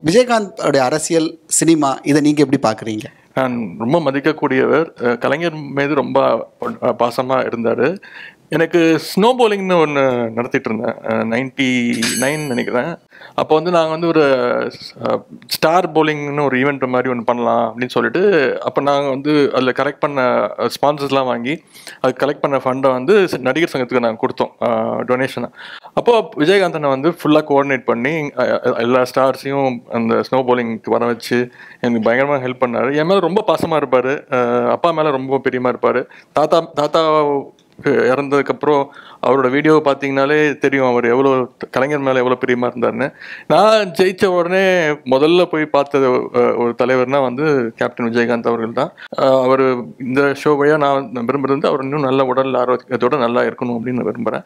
விஜயகாந்த் உடைய அரசியல் சினிமா இதை நீங்க எப்படி பாக்குறீங்க நான் ரொம்ப மதிக்கக்கூடியவர் அஹ் கலைஞர் மீது ரொம்ப அஹ் பாசமா இருந்தார் எனக்கு ஸ்னோ போலிங்னு ஒன்று நடத்திட்டு இருந்தேன் நைன்டி நைன் நினைக்கிறேன் அப்போ வந்து நாங்கள் வந்து ஒரு ஸ்டார் போலிங்னு ஒரு ஈவெண்ட் மாதிரி ஒன்று பண்ணலாம் அப்படின்னு சொல்லிட்டு அப்போ நாங்கள் வந்து அதில் கலெக்ட் பண்ண ஸ்பான்சர்ஸ்லாம் வாங்கி அது கலெக்ட் பண்ண ஃபண்டை வந்து நடிகர் சங்கத்துக்கு நாங்கள் கொடுத்தோம் டொனேஷனை அப்போ விஜயகாந்தனை வந்து ஃபுல்லாக கோஆர்டினேட் பண்ணி அஹ், எல்லா ஸ்டார்ஸையும் அந்த ஸ்னோ போலிங்க்கு வர வச்சு எனக்கு பயங்கரமாக ஹெல்ப் பண்ணார் என் மேலே ரொம்ப பாசமாக இருப்பார் அப்பா மேலே ரொம்ப பிரியமாக இருப்பார் தாத்தா தாத்தா இறந்ததுக்கப்புறம் அவரோட வீடியோவை பார்த்தீங்கனாலே தெரியும் அவர் எவ்வளோ கலைஞர் மேலே எவ்வளோ பிரியமாக இருந்தாருன்னு நான் ஜெயிச்ச உடனே முதல்ல போய் பார்த்தது அஹ், ஒரு தலைவர்னா வந்து கேப்டன் விஜயகாந்த் அவர்கள் தான் அவர் இந்த ஷோ வழியாக நான் விரும்புறது வந்து அவர் இன்னும் நல்ல உடல் ஆரோக்கியத்தோட நல்லா இருக்கணும் அப்படின்னு விரும்புகிறேன்